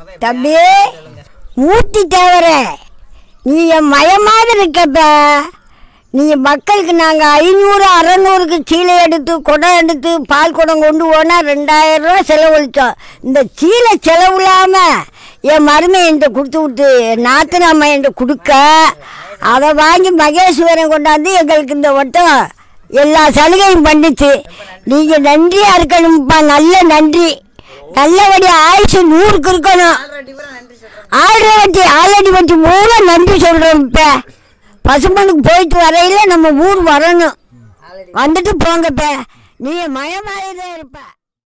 தம்பி ஊட்டி தவிர நீ என் மயமாக இருக்கப்ப நீ மக்களுக்கு நாங்கள் ஐநூறு அறநூறுக்கு சீலை எடுத்து குடம் எடுத்து பால் குடம் கொண்டு போனால் ரெண்டாயிரம் ரூபா செலவழித்தோம் இந்த சீலை செலவு இல்லாமல் என் மருமை என்கிட்ட கொடுத்து விட்டு என் நாத்தனாம்மா என்கிட்ட கொடுக்க அதை வாங்கி மகேஸ்வரன் கொண்டாந்து எங்களுக்கு இந்த வட்டம் எல்லா சலுகையும் பண்ணிச்சு நீங்கள் நன்றியாக இருக்கணும்ப்பா நல்ல நன்றி நல்லபடி ஆயுசு நூறுக்கு இருக்கணும் ஆல்ரெடி வட்டி ஆல்ரெடி வட்டி மூலம் நன்றி சொல்கிறோம் இப்போ பசுமனுக்கு போயிட்டு வரையில நம்ம ஊர் வரணும் வந்துட்டு போங்கப்ப நீ மயமாயிதான் இருப்ப